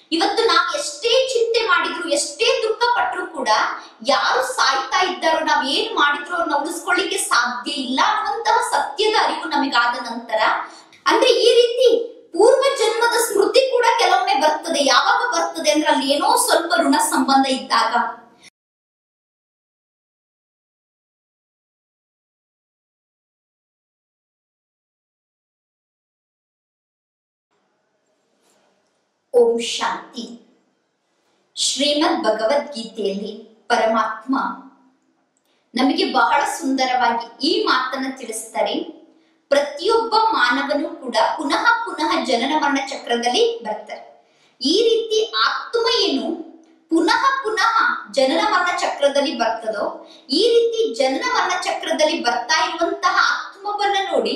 ಇವತ್ತು ನಾವು ಎಷ್ಟೇ ಚಿಂತೆ ಮಾಡಿದ್ರು ಎಷ್ಟೇ ದುಃಖ ಪಟ್ಟರು ಕೂಡ ಯಾರು ಸಾಯ್ತಾ ಇದ್ದಾರೋ ನಾವ್ ಏನ್ ಮಾಡಿದ್ರು ಅವ್ರನ್ನ ಉಳಿಸ್ಕೊಳ್ಳಿಕ್ಕೆ ಸಾಧ್ಯ ಇಲ್ಲ ಅನ್ನುವಂತಹ ಸತ್ಯದ ಅರಿವು ನಮಗಾದ ನಂತರ ಅಂದ್ರೆ ಈ ರೀತಿ ಪೂರ್ವ ಜನ್ಮದ ಸ್ಮೃತಿ ಕೂಡ ಕೆಲವೊಮ್ಮೆ ಬರ್ತದೆ ಯಾವಾಗ ಬರ್ತದೆ ಅಂದ್ರೆ ಅಲ್ಲಿ ಏನೋ ಸ್ವಲ್ಪ ಋಣ ಸಂಬಂಧ ಇದ್ದಾಗ ಓಂ ಶಾಂತಿ ಶ್ರೀಮದ್ ಭಗವದ್ಗೀತೆಯಲ್ಲಿ ಪರಮಾತ್ಮ ನಮಗೆ ಬಹಳ ಸುಂದರವಾಗಿ ಈ ಮಾತನ್ನ ತಿಳಿಸ್ತಾರೆ ಪ್ರತಿಯೊಬ್ಬ ಮಾನವನು ಕೂಡ ಪುನಃ ಪುನಃ ಜನನ ಮರಣ ಚಕ್ರದಲ್ಲಿ ಬರ್ತಾರೆ ಈ ರೀತಿ ಆತ್ಮ ಏನು ಪುನಃ ಪುನಃ ಜನನ ಮರಣ ಚಕ್ರದಲ್ಲಿ ಬರ್ತದೋ ಈ ರೀತಿ ಜನನ ಮರಣ ಚಕ್ರದಲ್ಲಿ ಬರ್ತಾ ಇರುವಂತಹ ಆತ್ಮವನ್ನ ನೋಡಿ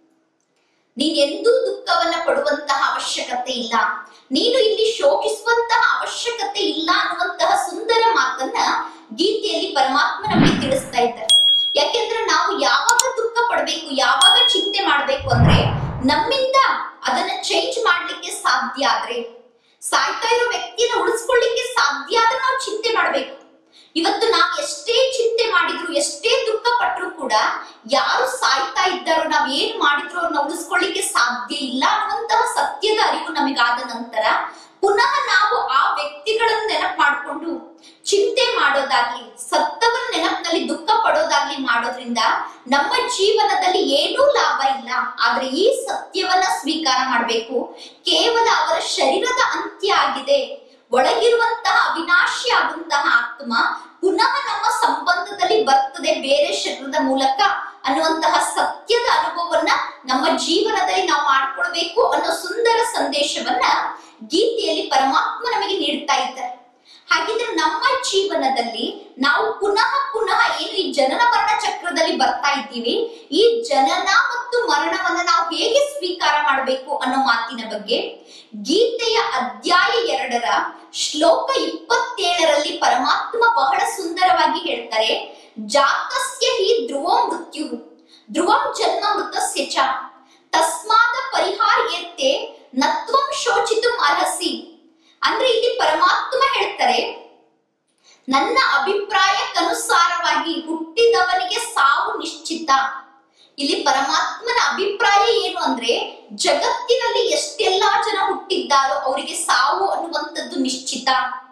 ನೀನೆಂದೂ ದುಃಖವನ್ನ ಪಡುವಂತಹ ಅವಶ್ಯಕತೆ ಇಲ್ಲ ನೀನು ಇಲ್ಲಿ ಶೋಕಿಸುವಂತಹ ಅವಶ್ಯಕತೆ ಇಲ್ಲ ಅನ್ನುವಂತಹ ಸುಂದರ ಮಾತನ್ನ ಗೀತೆಯಲ್ಲಿ ಪರಮಾತ್ಮ ನಮಗೆ ತಿಳಿಸ್ತಾ ಇದ್ದಾರೆ ಯಾಕೆಂದ್ರೆ ನಾವು ಯಾವಾಗ ದುಃಖ ಪಡಬೇಕು ಯಾವಾಗ ಚಿಂತೆ ಮಾಡ್ಬೇಕು ಅಂದ್ರೆ ನಮ್ಮಿಂದ ಅದನ್ನ ಚೇಂಜ್ ಮಾಡ್ಲಿಕ್ಕೆ ಸಾಧ್ಯ ಆದ್ರೆ ಸಾಯ್ತಾ ಇರೋ ವ್ಯಕ್ತಿಯನ್ನ ಉಳಿಸ್ಕೊಳ್ಳಿಕ್ಕೆ ಸಾಧ್ಯ ಆದ್ರೆ ನಾವು ಚಿಂತೆ ಮಾಡ್ಬೇಕು ಇವತ್ತು ನಾವು ಎಷ್ಟೇ ಚಿಂತೆ ಮಾಡಿದ್ರು ಎಷ್ಟೇ ದುಃಖ ಪಟ್ಟರು ಕೂಡ ಯಾರು ಸಾಯ್ತಾ ಇದ್ದಾರೋ ನಾವ್ ಏನ್ ಮಾಡಿದ್ರು ಅವ್ರನ್ನ ಉಳಿಸ್ಕೊಳ್ಳಿಕ್ಕೆ ಸಾಧ್ಯ ಇಲ್ಲ ಅನ್ನುವಂತಹ ಸತ್ಯದ ಅರಿವು ನಮಗಾದ ನಂತರ ಪುನಃ ನಾವು ಆ ವ್ಯಕ್ತಿಗಳನ್ನ ನೆನಪು ಮಾಡ್ಕೊಂಡು ಚಿಂತೆ ಮಾಡೋದಾಗ್ಲಿ ಸತ್ತವರ ನೆನಪಿನಲ್ಲಿ ದುಃಖ ಪಡೋದಾಗ್ಲಿ ಮಾಡೋದ್ರಿಂದ ನಮ್ಮ ಜೀವನದಲ್ಲಿ ಏನೂ ಲಾಭ ಇಲ್ಲ ಆದ್ರೆ ಈ ಸತ್ಯವನ್ನ ಸ್ವೀಕಾರ ಮಾಡ್ಬೇಕು ಕೇವಲ ಅವರ ಶರೀರದ ಅಂತ್ಯ ಆಗಿದೆ ಒಳಗಿರುವಂತಹ ಅವಿನಾಶಿ ಆದಂತಹ ಆತ್ಮ ಪುನಃ ನಮ್ಮ ಸಂಬಂಧದಲ್ಲಿ ಬರ್ತದೆ ಬೇರೆ ಶರೀರದ ಮೂಲಕ ಅನ್ನುವಂತಹ ಸತ್ಯದ ಅನುಭವವನ್ನ ನಮ್ಮ ಜೀವನದಲ್ಲಿ ನಾವು ಮಾಡ್ಕೊಳ್ಬೇಕು ಅನ್ನೋ ಸುಂದರ ಸಂದೇಶವನ್ನ ಗೀತೆಯಲ್ಲಿ ಪರಮಾತ್ಮ ನಮಗೆ ನೀಡ್ತಾ ಇದ್ದಾರೆ ಹಾಗಿದ್ರೆ ನಮ್ಮ ಜೀವನದಲ್ಲಿ ನಾವು ಪುನಃ ಪುನಃ ಏನು ಈ ಜನನ ಮರಣ ಚಕ್ರದಲ್ಲಿ ಬರ್ತಾ ಇದ್ದೀವಿ ಈ ಜನನ ಮತ್ತು ಮರಣವನ್ನ ನಾವು ಹೇಗೆ ಸ್ವೀಕಾರ ಮಾಡಬೇಕು ಅನ್ನೋ ಮಾತಿನ ಬಗ್ಗೆ ಗೀತೆಯ ಅಧ್ಯಾಯ ಎರಡರ ಶ್ಲೋಕ ಇಪ್ಪತ್ತೇಳರಲ್ಲಿ ಪರಮಾತ್ಮ ಬಹಳ ಸುಂದರವಾಗಿ ಹೇಳ್ತಾರೆ ಜಾತಸ್ಯ ಹಿ ಧ್ರುವೋ ಮೃತ್ಯು ಧ್ರುವಂ ಜನ್ಮ ಮೃತಸ್ಯ ಚ ತಸ್ಮಾದ ಪರಿಹಾರ್ಯತೆ ನತ್ವಂ ಶೋಚಿತು ಅರ್ಹಸಿ ಅಂದ್ರೆ ಇಲ್ಲಿ ಪರಮಾತ್ಮ ಹೇಳ್ತಾರೆ ನನ್ನ ಅಭಿಪ್ರಾಯಕ್ಕನುಸಾರವಾಗಿ ಹುಟ್ಟಿದವನಿಗೆ ಸಾವು ನಿಶ್ಚಿತ ಇಲ್ಲಿ ಪರಮಾತ್ಮನ ಅಭಿಪ್ರಾಯ ಏನು ಅಂದ್ರೆ ಜಗತ್ತಿನಲ್ಲಿ ಎಷ್ಟೆಲ್ಲಾ ಜನ ಹುಟ್ಟಿದ್ದಾರೋ ಅವರಿಗೆ ಸಾವು ಅನ್ನುವಂಥದ್ದು ನಿಶ್ಚಿತ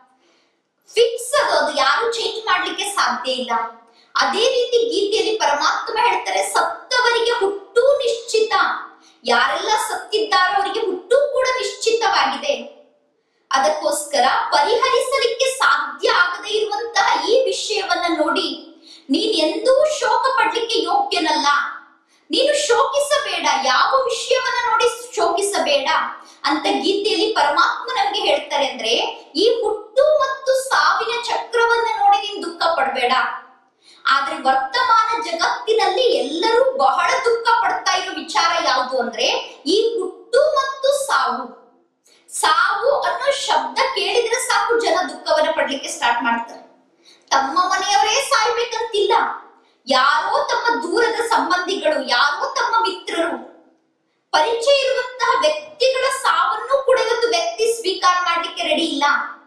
ಫಿಕ್ಸ್ ಅದು ಅದು ಯಾರು ಚೇಂಜ್ ಮಾಡ್ಲಿಕ್ಕೆ ಸಾಧ್ಯ ಇಲ್ಲ ಅದೇ ರೀತಿ ಗೀತೆಯಲ್ಲಿ ಪರಮಾತ್ಮ ಹೇಳ್ತಾರೆ ಸತ್ತವರಿಗೆ ಹುಟ್ಟು ನಿಶ್ಚಿತ ಯಾರೆಲ್ಲ ಸತ್ತಿದ್ದಾರೋ ಅವರಿಗೆ ಹುಟ್ಟು ಕೂಡ ನಿಶ್ಚಿತವಾಗಿದೆ ಅದಕ್ಕೋಸ್ಕರ ಪರಿಹರಿಸಲಿಕ್ಕೆ ಸಾಧ್ಯ ಆಗದೇ ಇರುವಂತಹ ಈ ವಿಷಯವನ್ನ ನೋಡಿ ನೀನ್ ಎಂದೂ ಶೋಕ ಪಡ್ಲಿಕ್ಕೆ ಯೋಗ್ಯನಲ್ಲ ನೀನು ಶೋಕಿಸಬೇಡ ಯಾವ ವಿಷಯವನ್ನ ನೋಡಿ ಶೋಕಿಸಬೇಡ ಅಂತ ಗೀತೆಯಲ್ಲಿ ಪರಮಾತ್ಮ ನಮ್ಗೆ ಹೇಳ್ತಾರೆ ಅಂದ್ರೆ ಈ ಹುಟ್ಟು ಮತ್ತು ಸಾವಿನ ಚಕ್ರವನ್ನ ನೋಡಿ ನೀನ್ ದುಃಖ ಪಡಬೇಡ ಆದ್ರೆ ವರ್ತಮಾನ ಜಗತ್ತಿನಲ್ಲಿ ಎಲ್ಲರೂ ಬಹಳ ದುಃಖ ಪಡ್ತಾ ಇರೋ ವಿಚಾರ ಯಾವುದು ಅಂದ್ರೆ ಈ ಹುಟ್ಟು ಮತ್ತು ಸಾವು ಸಾವು ಅನ್ನೋ ಶಬ್ದ ಕೇಳಿದ್ರೆ ಸಾಕು ಜನ ದುಃಖವನ್ನ ಪಡ್ಲಿಕ್ಕೆ ಸ್ಟಾರ್ಟ್ ಮಾಡ್ತಾರೆ ತಮ್ಮ ಮನೆಯವರೇ ಸಾಯ್ಬೇಕಂತಿಲ್ಲ ಯಾರೋ ತಮ್ಮ ದೂರದ ಸಂಬಂಧಿಗಳು ಯಾರೋ ತಮ್ಮ ಮಿತ್ರರು ಪರಿಚಯ ಇರುವಂತಹ ವ್ಯಕ್ತಿಗಳ ಸಾವನ್ನು ಕೂಡ ಇವತ್ತು ವ್ಯಕ್ತಿ ಸ್ವೀಕಾರ ಮಾಡ್ಲಿಕ್ಕೆ ರೆಡಿ ಇಲ್ಲ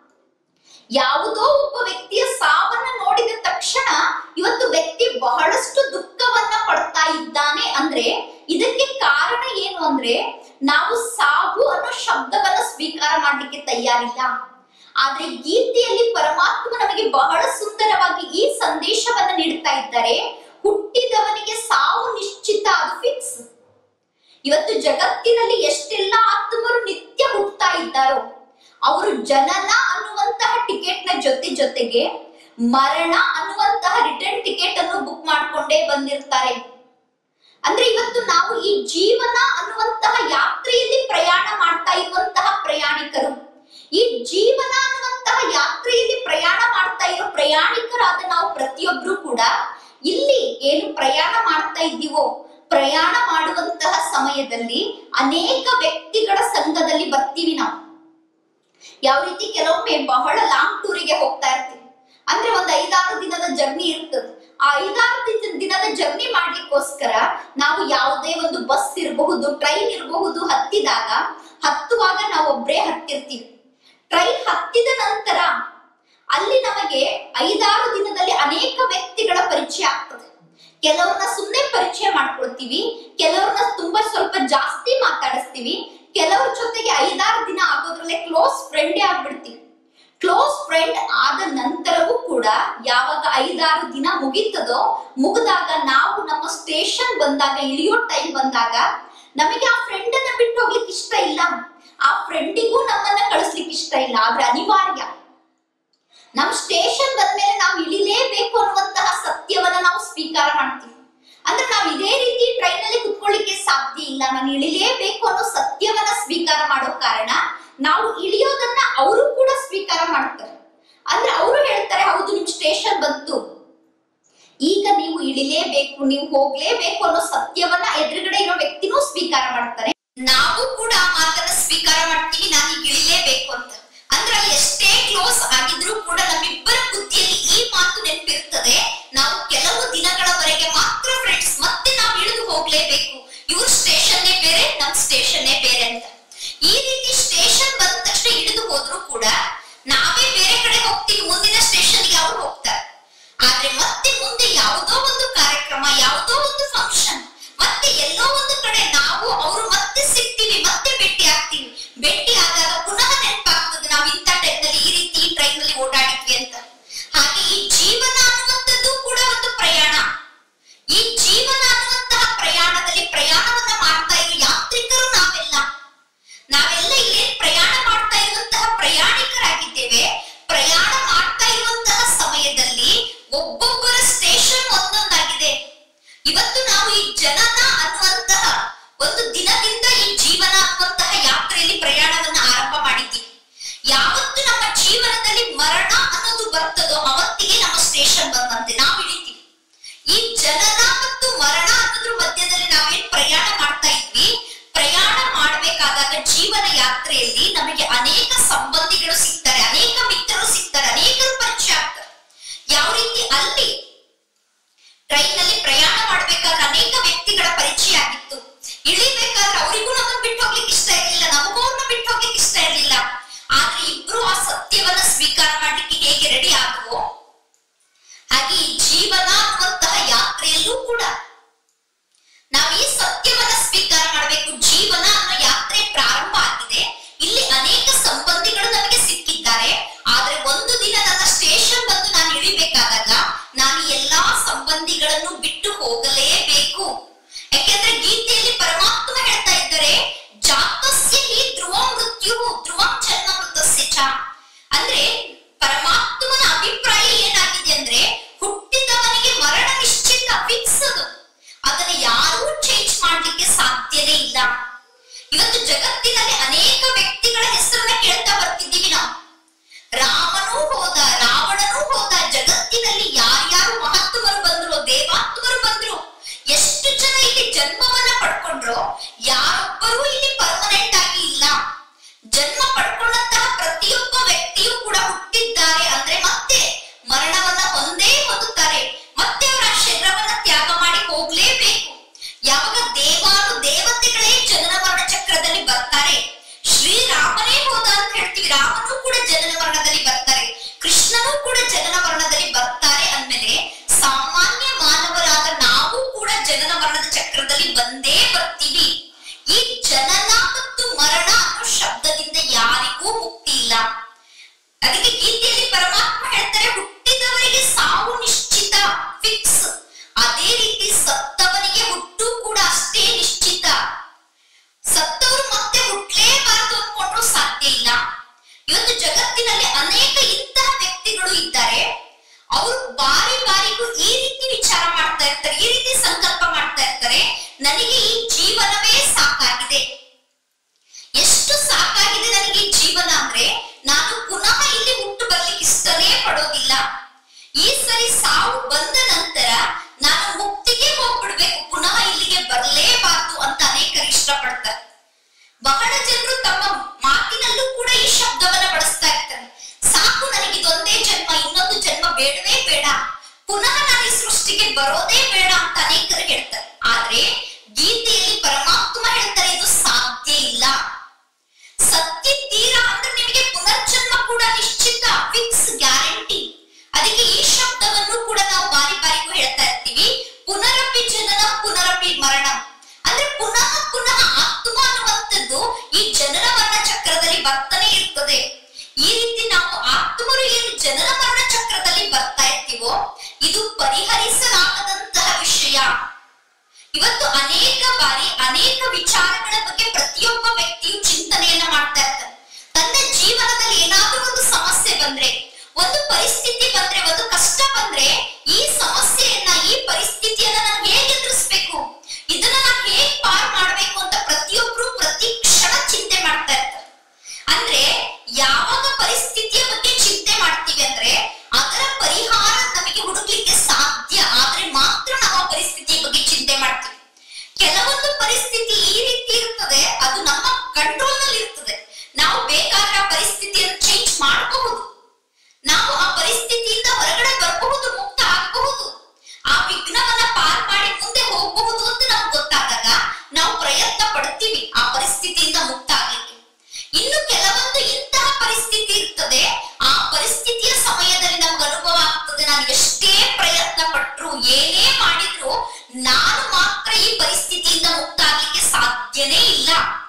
ಯಾವುದೋ ಒಬ್ಬ ವ್ಯಕ್ತಿಯ ಸಾವನ್ನ ನೋಡಿದ ತಕ್ಷಣ ಇವತ್ತು ವ್ಯಕ್ತಿ ಬಹಳಷ್ಟು ದುಃಖವನ್ನ ಪಡ್ತಾ ಇದ್ದಾನೆ ಅಂದ್ರೆ ಇದಕ್ಕೆ ಕಾರಣ ಏನು ಅಂದ್ರೆ ನಾವು ಸಾವು ಅನ್ನೋ ಶಬ್ದವನ್ನ ಸ್ವೀಕಾರ ಮಾಡ್ಲಿಕ್ಕೆ ತಯಾರಿಲ್ಲ ಆದ್ರೆ ಗೀತೆಯಲ್ಲಿ ಪರಮಾತ್ಮ ನಮಗೆ ಬಹಳ ಸುಂದರವಾಗಿ ಈ ಸಂದೇಶವನ್ನ ನೀಡ್ತಾ ಇದ್ದಾರೆ ಹುಟ್ಟಿದವನಿಗೆ ಸಾವು ನಿಶ್ಚಿತ ಅದು ಫಿಕ್ಸ್ ಇವತ್ತು ಜಗತ್ತಿನಲ್ಲಿ ಎಷ್ಟೆಲ್ಲ ಆತ್ಮರು ನಿತ್ಯ ಹುಟ್ಟುತ್ತಾ ಇದ್ದಾರೋ ಅವರು ಜನನ ಅನ್ನುವಂತಹ ಟಿಕೆಟ್ ನ ಜೊತೆ ಜೊತೆಗೆ ಮರಣ ಅನ್ನುವಂತಹ ರಿಟರ್ನ್ ಟಿಕೆಟ್ ಅನ್ನು ಬುಕ್ ಮಾಡ್ಕೊಂಡೇ ಬಂದಿರ್ತಾರೆ ಅಂದ್ರೆ ಇವತ್ತು ನಾವು ಈ ಜೀವನ ಅನ್ನುವಂತಹ ಯಾತ್ರೆಯಲ್ಲಿ ಪ್ರಯಾಣ ಮಾಡ್ತಾ ಇರುವಂತಹ ಪ್ರಯಾಣಿಕರು ಈ ಜೀವನ ಅನ್ನುವಂತಹ ಯಾತ್ರೆಯಲ್ಲಿ ಪ್ರಯಾಣ ಮಾಡ್ತಾ ಇರೋ ಪ್ರಯಾಣಿಕರಾದ ನಾವು ಪ್ರತಿಯೊಬ್ರು ಕೂಡ ಇಲ್ಲಿ ಏನು ಪ್ರಯಾಣ ಮಾಡ್ತಾ ಇದ್ದೀವೋ ಪ್ರಯಾಣ ಮಾಡುವಂತಹ ಸಮಯದಲ್ಲಿ ಅನೇಕ ವ್ಯಕ್ತಿಗಳ ಸಂಘದಲ್ಲಿ ಬರ್ತೀವಿ ನಾವು ಯಾವ ರೀತಿ ಕೆಲವೊಮ್ಮೆ ಬಹಳ ಲಾಂಗ್ ಟೂರಿಗೆ ಹೋಗ್ತಾ ಇರ್ತೀವಿ ಅಂದ್ರೆ ಒಂದ್ ಐದಾರು ದಿನದ ಜರ್ನಿ ಇರ್ತದೆ ಆ ಐದಾರು ದಿನ- ದಿನದ ಜರ್ನಿ ಮಾಡ್ಲಿಕ್ಕೋಸ್ಕರ ನಾವು ಯಾವುದೇ ಒಂದು ಬಸ್ ಇರಬಹುದು ಟ್ರೈನ್ ಇರಬಹುದು ಹತ್ತಿದಾಗ ಹತ್ತುವಾಗ ನಾವು ಒಬ್ರೇ ಹತ್ತಿರ್ತೀವಿ ಟ್ರೈನ್ ಹತ್ತಿದ ನಂತರ ಅಲ್ಲಿ ನಮಗೆ ಐದಾರು ದಿನದಲ್ಲಿ ಅನೇಕ ವ್ಯಕ್ತಿಗಳ ಪರಿಚಯ ಆಗ್ತದೆ ಕೆಲವ್ರನ್ನ ಸುಮ್ಮನೆ ಪರಿಚಯ ಮಾಡ್ಕೊಳ್ತೀವಿ ಕೆಲವ್ರನ್ನ ತುಂಬಾ ಸ್ವಲ್ಪ ಜಾಸ್ತಿ ಮಾತಾಡಿಸ್ತೀವಿ ಕೆಲವ್ರ ಜೊತೆಗೆ ಐದಾರು ದಿನ ಆಗೋದ್ರಲ್ಲೇ ಕ್ಲೋಸ್ ಫ್ರೆಂಡೇ ಆಗ್ಬಿಡ್ತೀವಿ ಕ್ಲೋಸ್ ಫ್ರೆಂಡ್ ಆದ ನಂತರವೂ ಕೂಡ ಯಾವಾಗ ಐದಾರು ದಿನ ಮುಗೀತದೋ ಮುಗಿದಾಗ ನಾವು ನಮ್ಮ ಸ್ಟೇಷನ್ ಬಂದಾಗ ಇಳಿಯೋ ಟೈಮ್ ಬಂದಾಗ ನಮಗೆ ಆ ಫ್ರೆಂಡ್ ಅನ್ನ ಬಿಟ್ಟು ಹೋಗ್ಲಿಕ್ಕೆ ಇಷ್ಟ ಇಲ್ಲ ಆ ಫ್ರೆಂಡಿಗೂ ನಮ್ಮನ್ನ ಕಳಿಸ್ಲಿಕ್ಕೆ ಇಷ್ಟ ಇಲ್ಲ ಆದ್ರೆ ಅನಿವಾರ್ಯ ನಮ್ ಸ್ಟೇಷನ್ ಬಂದ್ಮೇಲೆ ನಾವು ಇಳಿಲೇಬೇಕು ಅನ್ನುವಂತಹ ಸತ್ಯವನ್ನ ನಾವು ಸ್ವೀಕಾರ ಮಾಡ್ತೀವಿ ಅಂದ್ರೆ ನಾವು ಇದೇ ರೀತಿ ಟ್ರೈನ್ ಅಲ್ಲಿ ಕುತ್ಕೊಳ್ಳಿಕ್ಕೆ ಸಾಧ್ಯ ಇಲ್ಲ ನಾನು ಇಳಿಲೇಬೇಕು ಅನ್ನೋ ಸತ್ಯವನ್ನ ಸ್ವೀಕಾರ ಮಾಡೋ ಕಾರಣ ನಾವು ಇಳಿಯೋದನ್ನ ಅವರು ಕೂಡ ಸ್ವೀಕಾರ ಮಾಡ್ತಾರೆ ಅಂದ್ರೆ ಅವರು ಹೇಳ್ತಾರೆ ಹೌದು ನಿಮ್ ಸ್ಟೇಷನ್ ಬಂತು ಈಗ ನೀವು ಇಳಿಲೇಬೇಕು ನೀವು ಹೋಗ್ಲೇಬೇಕು ಅನ್ನೋ ಸತ್ಯವನ್ನ ಎದುರುಗಡೆ ಇರೋ ವ್ಯಕ್ತಿನೂ ಸ್ವೀಕಾರ ಮಾಡ್ತಾರೆ ನಾವು ಕೂಡ ಆ ಮಾತನ್ನ ಸ್ವೀಕಾರ ಮಾಡ್ತೀವಿ ನಾನು ಈಗ ಇಳಿಲೇಬೇಕು ಅಂತ ಅಂದ್ರೆ ಅಲ್ಲಿ ಎಷ್ಟೇ ಕ್ಲೋಸ್ ಆಗಿದ್ರೂ ಕೂಡ ನಮ್ಮಿಬ್ಬರ ಬುದ್ಧಿಯಲ್ಲಿ ಈ ಮಾತು ನೆನಪಿರ್ತದೆ ನಾವು ಕೆಲವು ದಿನಗಳವರೆಗೆ ಮಾತ್ರ ಫ್ರೆಂಡ್ಸ್ ಮತ್ತೆ ನಾವು ಇಳಿದು ಹೋಗ್ಲೇಬೇಕು ಇವ್ರ ಸ್ಟೇಷನ್ನೇ ಬೇರೆ ನಮ್ ಸ್ಟೇಷನ್ನೇ ಬೇರೆ ಅಂತ ಈ ರೀತಿ ಸ್ಟೇಷನ್ ಬಂದ ತಕ್ಷಣ ಇಳಿದು ಹೋದ್ರು ಕೂಡ ನಾವೇ ಬೇರೆ ಕಡೆ ಹೋಗ್ತೀವಿ ಮುಂದಿನ ಸ್ಟೇಷನ್ಗೆ ಅವ್ರು ಹೋಗ್ತಾರೆ ಆದ್ರೆ ಮತ್ತೆ ಮುಂದೆ ಯಾವುದೋ ಒಂದು ಕಾರ್ಯಕ್ರಮ ಯಾವುದೋ ಒಂದು ಫಂಕ್ಷನ್ ಮತ್ತೆ ಎಲ್ಲೋ ಒಂದು ಕಡೆ ನಾವು ಅವರು ಮತ್ತೆ ಸಿಗ್ತೀವಿ ಮತ್ತೆ ಭೇಟಿ ಆಗ್ತೀವಿ ಭೇಟಿ ಆದಾಗ ಪುನಃ ನೆನಪಾಗ್ತದೆ ನಾವು ಇಂಥ ಟೈಮ್ನಲ್ಲಿ ಈ ರೀತಿ ಈ ಟ್ರೈನ್ ನಲ್ಲಿ ಓಡಾಡಿದ್ವಿ ಅಂತ ಹಾಗೆ ಈ ಜೀವನ ಅನ್ನುವಂಥದ್ದು ಕೂಡ ಒಂದು ಪ್ರಯಾಣ ಈ ಜೀವನ ಅನ್ನುವಂತಹ ಪ್ರಯಾಣದಲ್ಲಿ ಪ್ರಯಾಣವನ್ನ ಮಾಡ್ತಾ ಇರೋ ಯಾತ್ರಿಕರು ನಾವೆಲ್ಲ ನಾವೆಲ್ಲ ಇಲ್ಲೇನ್ ಪ್ರಯಾಣ ಮಾಡ್ತಾ ಇರುವಂತಹ ಪ್ರಯಾಣಿಕರಾಗಿದ್ದೇವೆ ಪ್ರಯಾಣ ಮಾಡ್ತಾ ಇರುವಂತಹ ಸಮಯದಲ್ಲಿ ಒಬ್ಬೊಬ್ಬರ ಸ್ಟೇಷನ್ ಒಂದೊಂದಾಗಿದೆ ಇವತ್ತು ನಾವು ಈ ಜನನ ಅನ್ನುವಂತಹ ಒಂದು ದಿನದಿಂದ ಈ ಜೀವನ ಅನ್ನುವಂತಹ ಯಾತ್ರೆಯಲ್ಲಿ ಪ್ರಯಾಣವನ್ನ ಆರಂಭ ಮಾಡಿದ್ದೀವಿ ಯಾವತ್ತು ನಮ್ಮ ಜೀವನದಲ್ಲಿ ಮರಣ ಅನ್ನೋದು ಬರ್ತದೋ ಅವತ್ತಿಗೆ ನಮ್ಮ ಸ್ಟೇಷನ್ ಬಂದಂತೆ ನಾವು ಇಳಿತೀವಿ ಈ ಜನನ ಮತ್ತು ಮರಣ ಅನ್ನೋದ್ರ ಮಧ್ಯದಲ್ಲಿ ನಾವೇನ್ ಪ್ರಯಾಣ ಮಾಡ್ತಾ ಇದ್ವಿ ಪ್ರಯಾಣ ಮಾಡ್ಬೇಕಾದಾಗ ಜೀವನ ಯಾತ್ರೆಯಲ್ಲಿ ನಮಗೆ ಅನೇಕ ಸಂಬಂಧಿಗಳು ಸಿಗ್ತಾರೆ ಅನೇಕ ಮಿತ್ರರು ಸಿಗ್ತಾರೆ ಅನೇಕರು ಪರಿಚಯ ಆಗ್ತಾರೆ ಯಾವ ರೀತಿ ಅಲ್ಲಿ ಟ್ರೈನ್ ನಲ್ಲಿ ಪ್ರಯಾಣ ಮಾಡ್ಬೇಕಾದ್ರೆ ಅನೇಕ ವ್ಯಕ್ತಿಗಳ ಪರಿಚಯ ಆಗಿತ್ತು ಇಳಿಬೇಕಾದ್ರೆ ಅವರಿಗೂ ನಮ್ಮನ್ನ ಬಿಟ್ಟು ಹೋಗ್ಲಿಕ್ಕೆ ಇಷ್ಟ ಇರಲಿಲ್ಲ ನಮಗೂ ಅವ್ರನ್ನ ಬಿಟ್ಟು ಹೋಗ್ಲಿಕ್ಕೆ ಇಷ್ಟ ಇರಲಿಲ್ಲ ಆದ್ರೆ ಇಬ್ರು ಆ ಸತ್ಯವನ್ನ ಸ್ವೀಕಾರ ಮಾಡ್ಲಿಕ್ಕೆ ಹೇಗೆ ರೆಡಿ ಆದವೋ ಹಾಗೆ ಈ ಜೀವನ ಅನ್ನುವಂತಹ ಯಾತ್ರೆಯಲ್ಲೂ ಕೂಡ ನಾವು ಈ ಸತ್ಯವನ್ನ ಸ್ವೀಕಾರ ಮಾಡಬೇಕು ಜೀವನ ಅನ್ನೋ ಯಾತ್ರೆ ಪ್ರಾರಂಭ ಆಗಿದೆ ಇಲ್ಲಿ ಅನೇಕ ಸಂಬಂಧಿಗಳು ನಮಗೆ ಸಿಕ್ಕಿದ್ದಾರೆ ಆದ್ರೆ ಒಂದು ದಿನ ನನ್ನ ಸ್ಟೇಷನ್ ಬಂದು ನಾನು ಇಳಿಬೇಕಾದಾಗ ನಾನು ಎಲ್ಲಾ ಸಂಬಂಧಿಗಳನ್ನು ಬಿಟ್ಟು ಹೋಗಲೇಬೇಕು ಯಾಕೆಂದ್ರೆ ಗೀತೆಯಲ್ಲಿ ಪರಮಾತ್ಮ ಹೇಳ್ತಾ ಇದ್ದಾರೆ ಜಾತಸ್ಯ ಹಿ ಧ್ರುವ ಮೃತ್ಯು ಧ್ರುವ ಜನ್ಮ ಮೃತಸ್ಯ ಚ ಅಂದ್ರೆ ಪರಮಾತ್ಮನ ಅಭಿಪ್ರಾಯ ಏನಾಗಿದೆ ಅಂದ್ರೆ ಹುಟ್ಟಿದವನಿಗೆ ಮರಣ ನಿಶ್ಚಿತ ಫಿಕ್ಸ್ ಅದು ಅದನ್ನ ಯಾರೂ ಚೇಂಜ್ ಮಾಡ್ಲಿಕ್ಕೆ ಸಾಧ್ಯನೇ ಇಲ್ಲ ಇವತ್ತು ಜಗತ್ತಿನಲ್ಲಿ ಅನೇಕ ವ್ಯಕ್ತಿಗಳ ಹೆಸರನ್ನ ಕೇಳ್ತಾ ಬರ್ತಿದ್ದೀವಿ ನಾವು ರಾಮನೂ ಹೋದ ರಾವಣನೂ ಹೋದ ಜಗತ್ತಿನಲ್ಲಿ ಯಾರ್ಯಾರು ಮಹತ್ವರು ಬಂದ್ರು ದೇವಾತ್ಮರು ಬಂದ್ರು ಎಷ್ಟು ಜನ ಇಲ್ಲಿ ಜನ್ಮವನ್ನ ಪಡ್ಕೊಂಡ್ರು ಯಾರೊಬ್ಬರೂ ಇಲ್ಲಿ ಪರ್ಮನೆಂಟ್ ಆಗಿ ಇಲ್ಲ ಜನ್ಮ ಪಡ್ಕೊಂಡಂತಹ ಪ್ರತಿಯೊಬ್ಬ ವ್ಯಕ್ತಿಯೂ ಕೂಡ ಹುಟ್ಟಿದ್ದಾರೆ ಅಂದ್ರೆ ಮತ್ತೆ ಮರಣವನ್ನ ಒಂದೇ ಹೊಂದುತ್ತಾರೆ ಮತ್ತೆ ಅವರ ಶರೀರವನ್ನ ತ್ಯಾಗ ಮಾಡಿ ಹೋಗ್ಲೇಬೇಕು ಯಾವಾಗ ದೇವಾನು ದೇವತೆಗಳೇ ಜನನ ಮರಣ ಚಕ್ರದಲ್ಲಿ ಬರ್ತಾರೆ ಶ್ರೀರಾಮನೇ ಹೋದ ಅಂತ ಹೇಳ್ತೀವಿ ರಾಮನು ಕೂಡ ಜನನ ಮರಣದಲ್ಲಿ ಬರ್ತಾರೆ ಕೃಷ್ಣನೂ ಕೂಡ ಜನನ ಮರಣದಲ್ಲಿ ಬರ್ತಾರೆ ಅಂದ್ಮೇಲೆ ಸಾಮಾನ್ಯ ಮಾನವರಾದ ನಾವು ಕೂಡ ಜನನ ಮರಣದ ಚಕ್ರದಲ್ಲಿ ಬಂದೇ ಬರ್ತೀವಿ ಈ ಜನನ ಮತ್ತು ಮರಣ ಅನ್ನೋ ಶಬ್ದದಿಂದ ಯಾರಿಗೂ ಮುಕ್ತಿ ಇಲ್ಲ ಅದಕ್ಕೆ ಗೀತೆಯಲ್ಲಿ ಪರಮಾತ್ಮ ಹೇಳ್ತಾರೆ ಹುಟ್ಟಿದವರಿಗೆ ಸಾವು ನಿಶ್ಚಿತ ಫಿಕ್ಸ್ ಅದೇ ರೀತಿ ಸತ್ತವನಿಗೆ ಹುಟ್ಟು ಕೂಡ ಅಷ್ಟೇ ನಿಶ್ಚಿತ ಸತ್ತವರು ಮತ್ತೆ ಹುಟ್ಲೇಬಾರದು ಅನ್ಕೊಂಡ್ರು ಸಾಧ್ಯ ಇಲ್ಲ ಇವತ್ತು ಜಗತ್ತಿನಲ್ಲಿ ಅನೇಕ ಇಂತಹ ವ್ಯಕ್ತಿಗಳು ಇದ್ದಾರೆ ಅವರು ಬಾರಿ ಬಾರಿಗೂ ಈ ರೀತಿ ವಿಚಾರ ಮಾಡ್ತಾ ಇರ್ತಾರೆ ಈ ರೀತಿ ಸಂಕಲ್ಪ ಮಾಡ್ತಾ ಇರ್ತಾರೆ ನನಗೆ ಈ ಜೀವನವೇ ಸಾಕಾಗಿದೆ ಎಷ್ಟು ಸಾಕಾಗಿದೆ ನನಗೆ ಈ ಜೀವನ ಅಂದ್ರೆ ನಾನು ಪುನಃ ಇಲ್ಲಿ ಹುಟ್ಟು ಬರ್ಲಿಕ್ಕೆ ಇಷ್ಟನೇ ಪಡೋದಿಲ್ಲ ಈ ಸರಿ ಸಾವು ಬಂದ ನಂತರ ನಾನು ಮುಕ್ತಿಗೆ ಹೋಗ್ಬಿಡ್ಬೇಕು ಪುನಃ ಇಲ್ಲಿಗೆ ಬರ್ಲೇಬಾರ್ದು ಅಂತ ಅನೇಕರು ಇಷ್ಟಪಡ್ತಾರೆ ಬಹಳ ಜನರು ತಮ್ಮ ಮಾತಿನಲ್ಲೂ ಕೂಡ ಈ ಶಬ್ದವನ್ನ ಬಳಸ್ತಾ ಇರ್ತಾರೆ ಸಾಕು ನನಗೆ ಇದೊಂದೇ ಜನ್ಮ ಇನ್ನೊಂದು ಜನ್ಮ ಬೇಡವೇ ಬೇಡ ಪುನಃ ನಾನು ಈ ಸೃಷ್ಟಿಗೆ ಬರೋದೇ ಬೇಡ ಅಂತ ಅನೇಕರು ಹೇಳ್ತಾರೆ ಆದ್ರೆ ಗೀತೆಯಲ್ಲಿ ಪರಮಾತ್ಮ ಹೇಳ್ತಾರೆ ಇದು ಸಾಧ್ಯ ಇಲ್ಲ ಸತ್ಯ ತೀರಾ ಅಂದ್ರೆ ನಿಮಗೆ ಪುನರ್ಜನ್ಮ ಪುನರಪಿ ಮರಣ ಅಂದ್ರೆ ಪುನಃ ಪುನಃ ಆತ್ಮ ಅನ್ನುವಂಥದ್ದು ಈ ಜನನ ಮರಣ ಚಕ್ರದಲ್ಲಿ ಬರ್ತಾನೆ ಇರ್ತದೆ ಈ ರೀತಿ ನಾವು ಆತ್ಮರು ಏನು ಜನನ ಮರಣ ಚಕ್ರದಲ್ಲಿ ಬರ್ತಾ ಇರ್ತೀವೋ ಇದು ಪರಿಹರಿಸಲಾಗದಂತಹ ವಿಷಯ ಇವತ್ತು ಅನೇಕ ಬಾರಿ ಅನೇಕ ವಿಚಾರಗಳ ಬಗ್ಗೆ ಪ್ರತಿಯೊಬ್ಬ ವ್ಯಕ್ತಿಯು ಚಿಂತನೆಯನ್ನ ಮಾಡ್ತಾ ಇರ್ತಾನೆ ತನ್ನ ಜೀವನದಲ್ಲಿ ಏನಾದ್ರೂ ಒಂದು ಸಮಸ್ಯೆ ಬಂದ್ರೆ ಒಂದು ಪರಿಸ್ಥಿತಿ ಬಂದ್ರೆ ಒಂದು ಕಷ್ಟ ಬಂದ್ರೆ ಈ ಸಮಸ್ಯೆಯನ್ನ ಈ ಪರಿಸ್ಥಿತಿಯನ್ನ ನಾನು ಹೇಗೆ ಎದುರಿಸ್ಬೇಕು ಇದನ್ನ ನಾನು ಹೇಗ್ ಪಾರ್ ಮಾಡ್ಬೇಕು ಅಂತ ಪ್ರತಿಯೊಬ್ರು ಪ್ರತಿ ಕ್ಷಣ ಚಿಂತೆ ಮಾಡ್ತಾ ಇರ್ತಾರೆ ಅಂದ್ರೆ ಯಾವಾಗ ಪರಿಸ್ಥಿತಿಯ ಬಗ್ಗೆ ಚಿಂತೆ ಮಾಡ್ತೀವಿ ಅಂದ್ರೆ ಅದರ ಪರಿಹಾರ ನಮಗೆ ಹುಡುಕ್ಲಿಕ್ಕೆ ಸಾಧ್ಯ ಆದ್ರೆ ಮಾತ್ರ ನಾವು ಆ ಪರಿಸ್ಥಿತಿಯ ಬಗ್ಗೆ ಚಿಂತೆ ಮಾಡ್ತೀವಿ ಕೆಲವೊಂದು ಪರಿಸ್ಥಿತಿ ಈ ರೀತಿ ಇರ್ತದೆ ಅದು ನಮ್ಮ ಕಂಟ್ರೋಲ್ ನಲ್ಲಿ ಇರ್ತದೆ ನಾವು ಬೇಕಾದ್ರೆ ಆ ಪರಿಸ್ಥಿತಿಯನ್ನು ಚೇಂಜ್ ಮಾಡಬಹುದು ನಾವು ಆ ಪರಿಸ್ಥಿತಿಯಿಂದ ಹೊರಗಡೆ ಬರಬಹುದು ಮುಕ್ತ ಆಗಬಹುದು ಆ ವಿಘ್ನವನ್ನ ಪಾರ್ ಮಾಡಿ ಮುಂದೆ ಹೋಗಬಹುದು ಅಂತ ನಮ್ಗೆ ಗೊತ್ತಾದಾಗ ನಾವು ಪ್ರಯತ್ನ ಪಡ್ತೀವಿ ಆ ಪರಿಸ್ಥಿತಿಯಿಂದ ಮುಕ್ತ ಆಗ್ಲಿಕ್ಕೆ ಇನ್ನು ಕೆಲವೊಂದು ಇಂತಹ ಪರಿಸ್ಥಿತಿ ಇರ್ತದೆ ಆ ಪರಿಸ್ಥಿತಿಯ ಸಮಯದಲ್ಲಿ ನಮ್ಗೆ ಅನುಭವ ಆಗ್ತದೆ ನಾನು ಎಷ್ಟೇ ಪ್ರಯತ್ನ ಪಟ್ರು ಏನೇ ಮಾಡಿದ್ರು ನಾನು ಮಾತ್ರ ಈ ಪರಿಸ್ಥಿತಿಯಿಂದ ಮುಕ್ತ ಆಗ್ಲಿಕ್ಕೆ ಸಾಧ್ಯನೇ ಇಲ್ಲ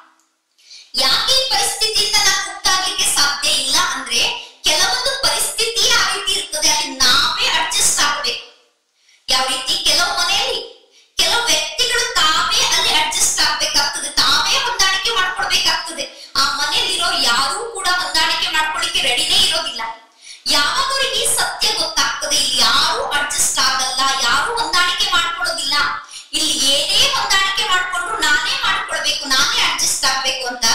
ಯಾಕೆ ಈ ಪರಿಸ್ಥಿತಿಯಿಂದ ನಾನು ಮುಕ್ತ ಆಗ್ಲಿಕ್ಕೆ ಸಾಧ್ಯ ಇಲ್ಲ ಅಂದ್ರೆ ಕೆಲವೊಂದು ಪರಿಸ್ಥಿತಿ ಆ ರೀತಿ ಇರ್ತದೆ ಅಲ್ಲಿ ನಾವೇ ಅಡ್ಜಸ್ಟ್ ಆಗಬೇಕು ಯಾವ ರೀತಿ ಕೆಲವು ಮನೆಯಲ್ಲಿ ಕೆಲವು ವ್ಯಕ್ತಿಗಳು ತಾವೇ ಅಲ್ಲಿ ಅಡ್ಜಸ್ಟ್ ಆಗ್ಬೇಕಾಗ್ತದೆ ತಾವೇ ಹೊಂದಾಣಿಕೆ ಮಾಡ್ಕೊಳ್ಬೇಕಾಗ್ತದೆ ಆ ಮನೆಯಲ್ಲಿರೋ ಯಾರೂ ಕೂಡ ಹೊಂದಾಣಿಕೆ ಮಾಡ್ಕೊಳ್ಳಿಕ್ಕೆ ರೆಡಿನೇ ಇರೋದಿಲ್ಲ ಯಾವಾಗ ಅವ್ರಿಗೆ ಈ ಸತ್ಯ ಗೊತ್ತಾಗ್ತದೆ ಇಲ್ಲಿ ಯಾರು ಅಡ್ಜಸ್ಟ್ ಆಗಲ್ಲ ಯಾರು ಹೊಂದಾಣಿಕೆ ಮಾಡ್ಕೊಳ್ಳೋದಿಲ್ಲ ಇಲ್ಲಿ ಏನೇ ಹೊಂದಾಣಿಕೆ ಮಾಡ್ಕೊಂಡ್ರು ನಾನೇ ಮಾಡ್ಕೊಳ್ಬೇಕು ನಾನೇ ಅಡ್ಜಸ್ಟ್ ಆಗ್ಬೇಕು ಅಂತ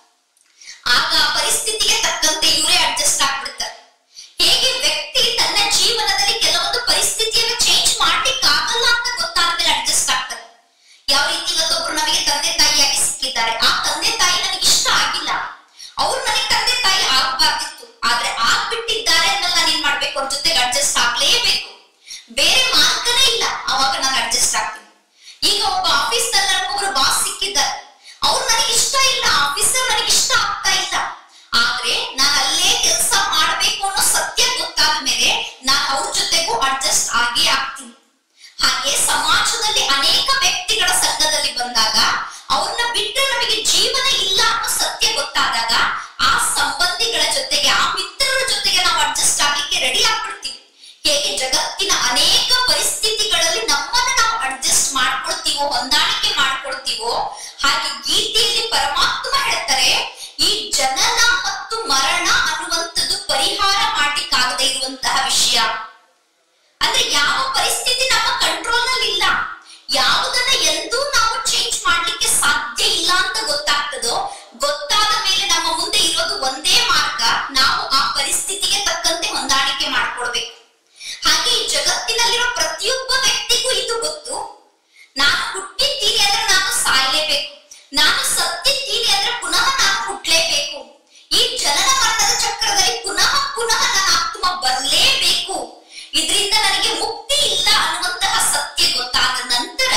ಆಗ ಆ ಪರಿಸ್ಥಿತಿಗೆ ತಕ್ಕಂತೆ ಇವರೇ ಅಡ್ಜಸ್ಟ್ ಆಗ್ಬಿಡ್ತಾರೆ ಹೇಗೆ ವ್ಯಕ್ತಿ ತನ್ನ ಜೀವನದಲ್ಲಿ ಕೆಲವೊಂದು ಪರಿಸ್ಥಿತಿಯನ್ನು ಚೇಂಜ್ ಮಾಡ್ಲಿಕ್ಕೆ ಆಗಲ್ಲ ಅಂತ ಗೊತ್ತಾದ್ಮೇಲೆ ಅಡ್ಜಸ್ಟ್ ಆಗ್ತಾರೆ ಯಾವ ರೀತಿ ಇವತ್ತೊಬ್ರು ನಮಗೆ ತಂದೆ ತಾಯಿಯಾಗಿ ಸಿಕ್ಕಿದ್ದಾರೆ ಆ ತಂದೆ ತಾಯಿ ನನಗೆ ಇಷ್ಟ ಆಗಿಲ್ಲ ಅವ್ರು ನನಗೆ ತಂದೆ ತಾಯಿ ಆಗ್ಬಾರ್ದಿತ್ತು ಆದ್ರೆ ಆಗ್ಬಿಟ್ಟಿದ್ದಾರೆ ಅನ್ನೋದು ನಾನು ಏನ್ ಮಾಡ್ಬೇಕು ಅವ್ರ ಜೊತೆಗೆ ಅಡ್ಜಸ್ಟ್ ಆಗ್ಲೇಬೇಕು ಬೇರೆ ಮಾರ್ಗನೇ ಇಲ್ಲ ಅವಾಗ ನಾನು ಅಡ್ಜಸ್ಟ್ ಆಗ್ತೀನಿ ಈಗ ಒಬ್ಬ ಆಫೀಸ್ ನಲ್ಲಿ ಒಬ್ಬರು ಬಾಸ್ ಸಿಕ್ಕಿದ್ದಾರೆ ಅವ್ರು ನನಗೆ ಇಷ್ಟ ಇಲ್ಲ ಆಫೀಸರ್ ನನಗೆ ಇಷ್ಟ ಆಗ್ತಾ ಇಲ್ಲ ಆದ್ರೆ ನಾನು ಅಲ್ಲೇ ಕೆಲಸ ಮಾಡ್ಬೇಕು ಅನ್ನೋ ಸತ್ಯ ಗೊತ್ತಾದ ಮೇಲೆ ನಾನು ಅವ್ರ ಜೊತೆಗೂ ಅಡ್ಜಸ್ಟ್ ಆಗೇ ಆಗ್ತೀನಿ ಹಾಗೆ ಸಮಾಜದಲ್ಲಿ ಅನೇಕ ವ್ಯಕ್ತಿಗಳ ಸಂಘದಲ್ಲಿ ಬಂದಾಗ ಅವ್ರನ್ನ ಬಿಟ್ಟರೆ ನಮಗೆ ಜೀವನ ಇಲ್ಲ ಅನ್ನೋ ಸತ್ಯ ಗೊತ್ತಾದಾಗ ಆ ಸಂಬಂಧಿಗಳ ಜೊತೆಗೆ ಆ ಮಿತ್ರರ ಜೊತೆಗೆ ನಾವು ಅಡ್ಜಸ್ಟ್ ಆಗ್ಲಿಕ್ಕೆ ರೆಡಿ ಆಗ್ಬಿಡ್ತೀವಿ ಹೇಗೆ ಜಗತ್ತಿನ ಅನೇಕ ಪರಿಸ್ಥಿತಿಗಳಲ್ಲಿ ನಮ್ಮನ್ನ ನಾವು ಅಡ್ಜಸ್ಟ್ ಮಾಡ್ಕೊಳ್ತೀವೋ ಹೊಂದಾಣಿಕೆ ಮಾಡ್ಕೊಳ್ತೀವೋ ಹಾಗೆ ಗೀತೆಯಲ್ಲಿ ಪರಮಾತ್ಮ ಹೇಳ್ತಾರೆ ಈ ಜನನ ಮತ್ತು ಮರಣ ಅನ್ನುವಂಥದ್ದು ಪರಿಹಾರ ಮಾಡ್ಲಿಕ್ಕಾಗದೇ ಇರುವಂತಹ ವಿಷಯ ಅಂದ್ರೆ ಯಾವ ಪರಿಸ್ಥಿತಿ ನಮ್ಮ ಕಂಟ್ರೋಲ್ ನಲ್ಲಿ ಇಲ್ಲ ಯಾವುದನ್ನ ಎಂದೂ ನಾವು ಚೇಂಜ್ ಮಾಡ್ಲಿಕ್ಕೆ ಸಾಧ್ಯ ಇಲ್ಲ ಅಂತ ಗೊತ್ತಾಗ್ತದೋ ಗೊತ್ತಾದ ಮೇಲೆ ನಮ್ಮ ಮುಂದೆ ಇರೋದು ಒಂದೇ ಮಾರ್ಗ ನಾವು ಆ ಪರಿಸ್ಥಿತಿಗೆ ತಕ್ಕಂತೆ ಹೊಂದಾಣಿಕೆ ಮಾಡ್ಕೊಳ್ಬೇಕು ಹಾಗೆ ಈ ಜಗತ್ತಿನಲ್ಲಿರೋ ಪ್ರತಿಯೊಬ್ಬ ವ್ಯಕ್ತಿಗೂ ಇದು ಗೊತ್ತು ನಾನು ಹುಟ್ಟಿದ್ದೀನಿ ಅಂದ್ರೆ ನಾನು ಸಾಯಲೇಬೇಕು ನಾನು ಸತ್ತಿದ್ದೀನಿ ಅಂದ್ರೆ ಪುನಃ ನಾನು ಹುಟ್ಲೇಬೇಕು ಈ ಜನನ ಮರಣದ ಚಕ್ರದಲ್ಲಿ ಪುನಃ ಪುನಃ ನನ್ನ ಆತ್ಮ ಬರ್ಲೇಬೇಕು ಇದರಿಂದ ನನಗೆ ಮುಕ್ತಿ ಇಲ್ಲ ಅನ್ನುವಂತಹ ಸತ್ಯ ಗೊತ್ತಾದ ನಂತರ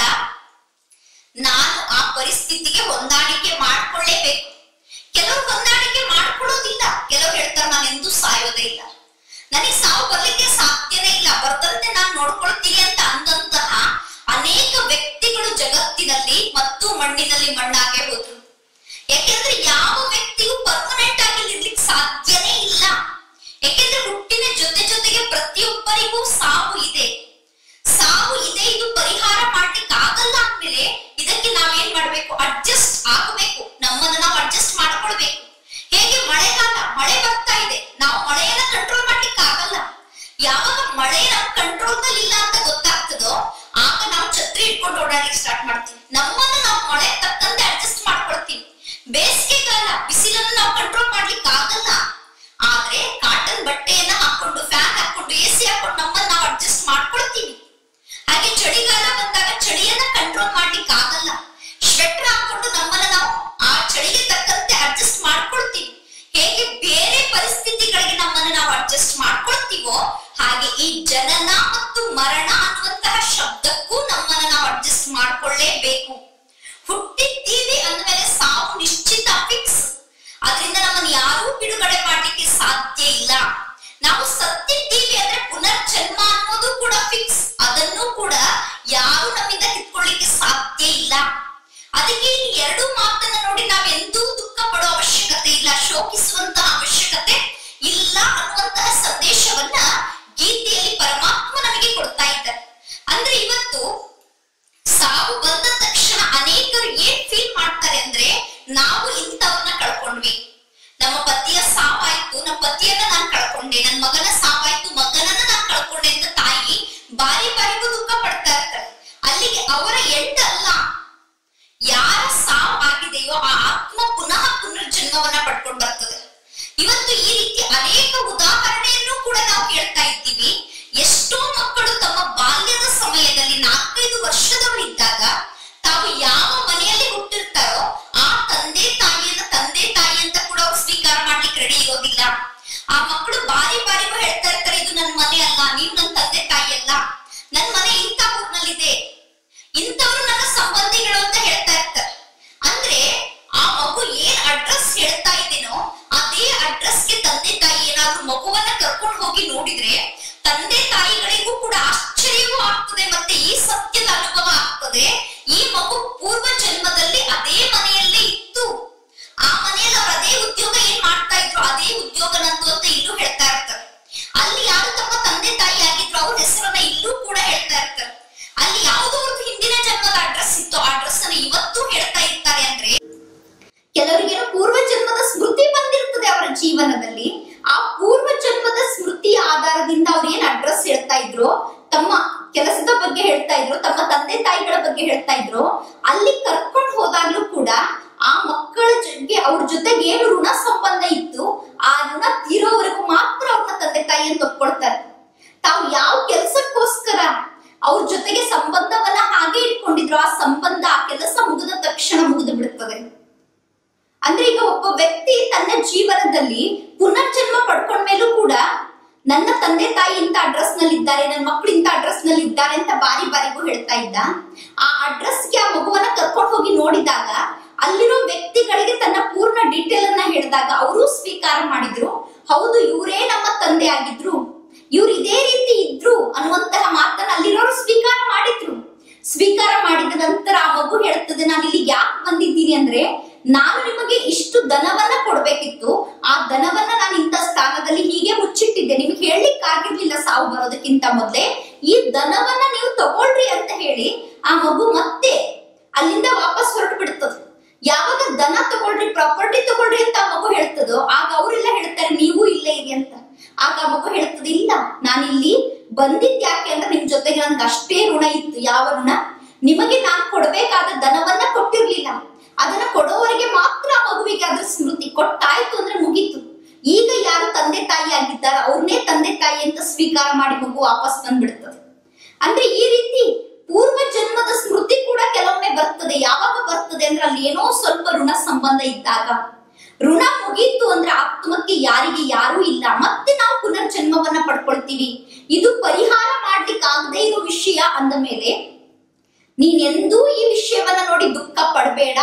ನಾನು ಆ ಪರಿಸ್ಥಿತಿಗೆ ಹೊಂದಾಣಿಕೆ ಮಾಡ್ಕೊಳ್ಳೇಬೇಕು ಕೆಲವರು ಹೊಂದಾಣಿಕೆ ಮಾಡ್ಕೊಳ್ಳೋದಿಲ್ಲ ಕೆಲವರು ಹೇಳ್ತಾರೆ ನಾನು ಎಂದೂ ಸಾಯೋದೇ ಇಲ್ಲ ನನಗೆ ಸಾವು ಬರ್ಲಿಕ್ಕೆ ಸಾಧ್ಯನೇ ಇಲ್ಲ ಬರ್ದಂತೆ ನಾನು ನೋಡ್ಕೊಳ್ತೀನಿ ಅಂತ ಅಂದಂತಹ ಅನೇಕ ವ್ಯಕ್ತಿಗಳು ಜಗತ್ತಿನಲ್ಲಿ ಮತ್ತು ಮಣ್ಣಿನಲ್ಲಿ ಮಣ್ಣಾಗೆ ಹೋದ್ರು ಯಾಕೆಂದ್ರೆ ಯಾವ ವ್ಯಕ್ತಿಗೂ ಪರ್ಮನೆಂಟ್ ಆಗಿ ಇರ್ಲಿಕ್ಕೆ ಸಾಧ್ಯನೇ ಇಲ್ಲ ಯಾಕೆಂದ್ರೆ ಹುಟ್ಟಿನ ಜೊತೆ ಜೊತೆಗೆ ಪ್ರತಿಯೊಬ್ಬರಿಗೂ ಸಾವು ಇದೆ ಸಾವು ಇದೆ ಇದು ಪರಿಹಾರ ಮಾಡ್ಲಿಕ್ಕೆ ಆಗಲ್ಲ ಅಂದ್ಮೇಲೆ ಇದಕ್ಕೆ ನಾವೇನ್ ಮಾಡ್ಬೇಕು ಅಡ್ಜಸ್ಟ್ ಆಗಬೇಕು ನಮ್ಮನ್ನ ನಾವು ಅಡ್ಜಸ್ಟ್ ಮಾಡ್ಕೊಳ್ಬೇಕು ಹೇಗೆ ಮಳೆಗಾಲ ಮಳೆ ಬರ್ತಾ ಇದೆ ನಾವು ಮಳೆಯನ್ನ ಕಂಟ್ರೋಲ್ ಮಾಡ್ಲಿಕ್ಕೆ ಆಗಲ್ಲ ಯಾವಾಗ ಮಳೆ ನಮ್ಮ ಕಂಟ್ರೋಲ್ ನಲ್ಲಿ ಇಲ್ಲ ಅಂತ ಗೊತ್ತಾಗ್ತದೋ ಆಗ ನಾವು ಛತ್ರಿ ಇಟ್ಕೊಂಡು ಓಡಾಡಲಿಕ್ಕೆ ಸ್ಟಾರ್ಟ್ ಮಾಡ್ತೀವಿ ನಮ್ಮನ್ನ ನಾವು ಮಳೆ ತಕ್ಕಂತೆ ಅಡ್ಜಸ್ಟ್ ಮಾಡ್ಕೊಳ್ತೀವಿ ಬೇಸಿಗೆಗಾಲ ಬಿಸಿಲನ್ನು ನಾವು ಕಂಟ್ರೋಲ್ ಮಾಡ್ಲಿಕ್ಕೆ ಆಗಲ್ಲ ಆದ್ರೆ ಕಾಟನ್ ಬಟ್ಟೆಯನ್ನ ಹಾಕೊಂಡು ಫ್ಯಾನ್ ಹಾಕೊಂಡು ಎ ಸಿ ಹಾಕೊಂಡು ನಮ್ಮನ್ನ ನಾವು ಅಡ್ಜಸ್ಟ್ ಮಾಡ್ಕೊಳ್ತೀವಿ ಹಾಗೆ ಚಳಿಗಾಲ ಬಂದಾಗ ಚಳಿಯನ್ನ ಕಂಟ್ರೋಲ್ ಮಾಡ್ಲಿಕ್ಕೆ ಆಗಲ್ಲ ಸ್ವೆಟರ್ ಹಾಕೊಂಡು ನಮ್ಮನ್ನ ನಾವು ಆ ಚಳಿಗೆ ತಕ್ಕಂತೆ ಅಡ್ಜಸ್ಟ್ ಮಾಡ್ಕೊಳ್ತೀವಿ ಹೇಗೆ ಬೇರೆ ಪರಿಸ್ಥಿತಿಗಳಿಗೆ ನಮ್ಮನ್ನ ನಾವು ಅಡ್ಜಸ್ಟ್ ಮಾಡ್ಕೊಳ್ತೀವೋ ಹಾಗೆ ಈ ಜನನ ಮತ್ತು ಮರಣ ಅನ್ನುವಂತಹ ಶಬ್ದಕ್ಕೂ ನಮ್ಮನ್ನ ನಾವು ಅಡ್ಜಸ್ಟ್ ಮಾಡ್ಕೊಳ್ಳೇಬೇಕು ಹುಟ್ಟಿದ್ದೀವಿ ಅಂದ್ಮೇಲೆ ಸಾವು ನಿಶ್ಚಿತ ಫಿಕ್ಸ್ ಅದರಿಂದ ನಮ್ಮನ್ನ ಯಾರೂ ಬಿಡುಗಡೆ ಮಾಡ್ಲಿಕ್ಕೆ ಸಾಧ್ಯ ಇಲ್ಲ ನಾವು ಸತ್ತಿದ್ದೀವಿ ಅಂದ್ರೆ ಪುನರ್ಜನ್ಮ ಅನ್ನೋದು ಕೂಡ ಫಿಕ್ಸ್ ಅದನ್ನು ಕೂಡ ಯಾರು ನಮ್ಮಿಂದ ಕಿತ್ಕೊಳ್ಳಿಕ್ಕೆ ಸಾಧ್ಯ ಇಲ್ಲ ಅದಕ್ಕೆ ಈ ಎರಡು ಮಾತನ್ನ ನೋಡಿ ನಾವೆಂದೂ ದುಃಖ ಪಡೋ ಅವಶ್ಯಕತೆ ಇಲ್ಲ ಶೋಕಿಸುವಂತಹ ಅವಶ್ಯಕತೆ ಇಲ್ಲ ಅನ್ನುವಂತಹ ಸಂದೇಶವನ್ನ ಗೀತೆಯಲ್ಲಿ ಪರಮಾತ್ಮ ನಮಗೆ ಕೊಡ್ತಾ ಇದ್ದಾರೆ ಅಂದ್ರೆ ಇವತ್ತು ಸಾವು ಬಂದ ತಕ್ಷಣ ಅನೇಕರು ಏನ್ ಫೀಲ್ ಮಾಡ್ತಾರೆ ಅಂದ್ರೆ ನಾವು ಇಂಥವ್ರನ್ನ ಕಳ್ಕೊಂಡ್ವಿ ನಮ್ಮ ಪತಿಯ ಸಾವಾಯ್ತು ನಮ್ಮ ಪತಿಯನ್ನ ನಾನ್ ಕಳ್ಕೊಂಡೆ ನನ್ನ ಮಗನ ಸಾವಾಯ್ತು ಮಗನನ್ನ ನಾನ್ ಕಳ್ಕೊಂಡೆ ಅಂತ ತಾಯಿ ಬಾರಿ ಬಾರಿಗೂ ದುಃಖ ಪಡ್ತಾ ಇರ್ತಾರೆ ಅಲ್ಲಿಗೆ ಅವರ ಎಂಡ್ ಅಲ್ಲ ಯಾರ ಸಾವು ಆಗಿದೆಯೋ ಆ ಆತ್ಮ ಪುನಃ ಪುನರ್ಜನ್ಮವನ್ನ ಪಡ್ಕೊಂಡು ಬರ್ತದೆ ಇವತ್ತು ಈ ರೀತಿ ಅನೇಕ ಉದಾಹರಣೆಯನ್ನು ಕೂಡ ನಾವು ಕೇಳ್ತಾ ಇದ್ದೀವಿ ಎಷ್ಟೋ ಮಕ್ಕಳು ತಮ್ಮ ಬಾಲ್ಯದ ಸಮಯದಲ್ಲಿ ನಾಲ್ಕೈದು ವರ್ಷದವರಿದ್ದಾಗ ತಾವು ಯಾವ ಮನೆಯಲ್ಲಿ ಹುಟ್ಟಿರ್ತಾರೋ ಆ ತಂದೆ ತಾಯಿಯನ್ನ ತಂದೆ ತಾಯಿ ಅಂತ ಕೂಡ ಅವ್ರು ಸ್ವೀಕಾರ ಮಾಡ್ಲಿಕ್ಕೆ ರೆಡಿ ಇರೋದಿಲ್ಲ ಆ ಮಕ್ಕಳು ಬಾರಿ ಬಾರಿಗೂ ಹೇಳ್ತಾ ಇರ್ತಾರೆ ಇದು ನನ್ನ ಮನೆ ಅಲ್ಲ ನೀವು ನನ್ನ ತಂದೆ ತಾಯಿ ಅಲ್ಲ ನನ್ನ ಮನೆ ಇಂಥ ಊರ್ನಲ್ಲಿದೆ ಇಂಥವ್ರು ನನ್ನ ಸಂಬಂಧಿಗಳು ಅಂತ ಹೇಳ್ತಾ ಇರ್ತಾರೆ ಅಂದ್ರೆ ಆ ಮಗು ಏನ್ ಅಡ್ರೆಸ್ ಹೇಳ್ತಾ ಇದ್ದೀನೋ ಅದೇ ಅಡ್ರೆಸ್ಗೆ ತಂದೆ ತಾಯಿ ಏನಾದ್ರೂ ಮಗುವನ್ನ ಕರ್ಕೊಂಡು ಹೋಗಿ ನೋಡಿದ್ರೆ ತಂದೆ ತಾಯಿಗಳಿಗೂ ಕೂಡ ಆಶ್ಚರ್ಯವೂ ಆಗ್ತದೆ ಮತ್ತೆ ಈ ಸತ್ಯದ ಅನುಭವ ಆಗ್ತದೆ ಈ ಮಗು ಪೂರ್ವ ಜನ್ಮದಲ್ಲಿ ಅದೇ ಮನೆಯಲ್ಲೇ ಇತ್ತು ಆ ಮನೆಯಲ್ಲಿ ಅವ್ರು ಅದೇ ಉದ್ಯೋಗ ಏನ್ ಮಾಡ್ತಾ ಇದ್ರು ಅದೇ ಉದ್ಯೋಗ ನಂದು ಅಂತ ಇಲ್ಲೂ ಹೇಳ್ತಾ ಇರ್ತಾರೆ ಅಲ್ಲಿ ಯಾರು ತಮ್ಮ ತಂದೆ ತಾಯಿ ಆಗಿದ್ರು ಅವ್ರ ಹೆಸರನ್ನ ಇಲ್ಲೂ ಕೂಡ ಹೇಳ್ತಾ ಇರ್ತಾರೆ ಅಲ್ಲಿ ಯಾವ್ದೋ ಅವ್ರದ್ದು ಹಿಂದಿನ ಜನ್ಮದ ಅಡ್ರೆಸ್ ಇತ್ತು ಆ ಅಡ್ರೆಸ್ ಅನ್ನ ಇವತ್ತು ಹೇಳ್ತಾ ಇರ್ತಾರೆ ಅಂದ್ರೆ ಕೆಲವರಿಗೆ ಪೂರ್ವ ಜನ್ಮದ ಸ್ಮೃತಿ ಬಂದಿರ್ತದೆ ಅವರ ಜೀವನದಲ್ಲಿ ಆ ಪೂರ್ವ ಜನ್ಮದ ಸ್ಮೃತಿಯ ಆಧಾರದಿಂದ ಅವ್ರು ಏನ್ ಅಡ್ರೆಸ್ ಹೇಳ್ತಾ ಇದ್ರು ತಮ್ಮ ಕೆಲಸದ ಬಗ್ಗೆ ಹೇಳ್ತಾ ಇದ್ರು ತಮ್ಮ ತಂದೆ ತಾಯಿಗಳ ಬಗ್ಗೆ ಹೇಳ್ತಾ ಇದ್ರು ಅಲ್ಲಿ ಕರ್ಕೊಂಡು ಹೋದಾಗ್ಲೂ ಕೂಡ ಆ ಮಕ್ಕಳ ಜೊತೆಗೆ ಅವ್ರ ಜೊತೆಗೆ ಏನು ಋಣ ಸಂಬಂಧ ಇತ್ತು ಆ ಋಣ ತೀರೋವರೆಗೂ ಮಾತ್ರ ಅವ್ರನ್ನ ತಂದೆ ತಾಯಿ ಅಂತ ಒಪ್ಕೊಳ್ತಾರೆ ತಾವು ಯಾವ ಕೆಲಸಕ್ಕೋಸ್ಕರ ಅವ್ರ ಜೊತೆಗೆ ಸಂಬಂಧವನ್ನ ಹಾಗೆ ಇಟ್ಕೊಂಡಿದ್ರು ಆ ಸಂಬಂಧ ಆ ಕೆಲಸ ಮುಗಿದ ತಕ್ಷಣ ಮುಗಿದು ಬಿಡುತ್ತದೆ ಅಂದ್ರೆ ಈಗ ಒಬ್ಬ ವ್ಯಕ್ತಿ ತನ್ನ ಜೀವನದಲ್ಲಿ ಪುನರ್ಜನ್ಮ ಪಡ್ಕೊಂಡ್ಮೇಲೂ ಕೂಡ ನನ್ನ ತಂದೆ ತಾಯಿ ಇಂಥ ಅಡ್ರೆಸ್ ನಲ್ಲಿ ಇದ್ದಾರೆ ನನ್ನ ಮಕ್ಕಳು ಇಂಥ ಅಡ್ರೆಸ್ ನಲ್ಲಿ ಇದ್ದಾರೆ ಅಂತ ಬಾರಿ ಬಾರಿಗೂ ಹೇಳ್ತಾ ಇದ್ದ ಆ ಅಡ್ರೆಸ್ಗೆ ಆ ಮಗುವನ್ನ ಕರ್ಕೊಂಡು ಹೋಗಿ ನೋಡಿದಾಗ ಅಲ್ಲಿರೋ ವ್ಯಕ್ತಿಗಳಿಗೆ ತನ್ನ ಪೂರ್ಣ ಡೀಟೇಲ್ ಅನ್ನ ಹೇಳಿದಾಗ ಅವರು ಸ್ವೀಕಾರ ಮಾಡಿದ್ರು ಹೌದು ಇವರೇ ನಮ್ಮ ತಂದೆ ಆಗಿದ್ರು ಇವ್ರು ಇದೇ ರೀತಿ ಇದ್ರು ಅನ್ನುವಂತಹ ಮಾತನ್ನ ಅಲ್ಲಿರೋರು ಸ್ವೀಕಾರ ಮಾಡಿದ್ರು ಸ್ವೀಕಾರ ಮಾಡಿದ ನಂತರ ಆ ಮಗು ಹೇಳ್ತದೆ ನಾನು ಇಲ್ಲಿ ಯಾಕೆ ಬಂದಿದ್ದೀನಿ ಅಂದ್ರೆ ನಾನು ನಿಮಗೆ ಇಷ್ಟು ದನವನ್ನ ಕೊಡ್ಬೇಕಿತ್ತು ಆ ದನವನ್ನ ನಾನು ಇಂಥ ಸ್ಥಾನದಲ್ಲಿ ಹೀಗೆ ಮುಚ್ಚಿಟ್ಟಿದ್ದೆ ನಿಮ್ಗೆ ಹೇಳಲಿಕ್ಕೆ ಆಗಿರ್ಲಿಲ್ಲ ಸಾವು ಬರೋದಕ್ಕಿಂತ ಮೊದ್ಲೇ ಈ ದನವನ್ನ ನೀವು ತಗೊಳ್ರಿ ಅಂತ ಹೇಳಿ ಆ ಮಗು ಮತ್ತೆ ಅಲ್ಲಿಂದ ವಾಪಸ್ ಹೊರಟು ಬಿಡ್ತದೆ ಯಾವಾಗ ದನ ತಗೊಳ್ರಿ ಪ್ರಾಪರ್ಟಿ ತಗೊಳ್ರಿ ಅಂತ ಆ ಮಗು ಹೇಳ್ತದೋ ಆಗ ಅವರೆಲ್ಲ ಹೇಳ್ತಾರೆ ನೀವು ಇಲ್ಲೇ ಇರಿ ಅಂತ ಆಗ ಆ ಮಗು ಹೇಳ್ತದೆ ಇಲ್ಲ ನಾನಿಲ್ಲಿ ಬಂದಿದ್ ಯಾಕೆ ಅಂದ್ರೆ ನಿಮ್ ಜೊತೆಗೆ ನನ್ಗೆ ಅಷ್ಟೇ ಋಣ ಇತ್ತು ಯಾವ ಋಣ ನಿಮಗೆ ನಾನು ಕೊಡ್ಬೇಕಾದ ದನವನ್ನ ಕೊಟ್ಟಿರ್ಲಿಲ್ಲ ಅದನ್ನ ಕೊಡೋವರೆಗೆ ಮಾತ್ರ ಆ ಮಗುವಿಗೆ ಅದ್ರ ಸ್ಮೃತಿ ಕೊಟ್ಟಾಯ್ತು ಅಂದ್ರೆ ಮುಗೀತು ಈಗ ಯಾರು ತಂದೆ ತಾಯಿ ಆಗಿದ್ದಾರೆ ಅವ್ರನ್ನೇ ತಂದೆ ತಾಯಿ ಅಂತ ಸ್ವೀಕಾರ ಮಾಡಿ ಮಗು ವಾಪಸ್ ಬಂದ್ಬಿಡ್ತದೆ ಅಂದ್ರೆ ಈ ರೀತಿ ಪೂರ್ವ ಜನ್ಮದ ಸ್ಮೃತಿ ಕೂಡ ಕೆಲವೊಮ್ಮೆ ಬರ್ತದೆ ಯಾವಾಗ ಬರ್ತದೆ ಅಂದ್ರೆ ಅಲ್ಲಿ ಏನೋ ಸ್ವಲ್ಪ ಋಣ ಸಂಬಂಧ ಇದ್ದಾಗ ಋಣ ಮುಗೀತು ಅಂದ್ರೆ ಆತ್ಮಕ್ಕೆ ಯಾರಿಗೆ ಯಾರೂ ಇಲ್ಲ ಮತ್ತೆ ನಾವು ಪುನರ್ಜನ್ಮವನ್ನ ಪಡ್ಕೊಳ್ತೀವಿ ಇದು ಪರಿಹಾರ ಮಾಡ್ಲಿಕ್ಕೆ ಆಗದೆ ಇರೋ ವಿಷಯ ಅಂದ ಮೇಲೆ ನೀನೆಂದೂ ಈ ವಿಷಯವನ್ನ ನೋಡಿ ದುಃಖ ಪಡಬೇಡ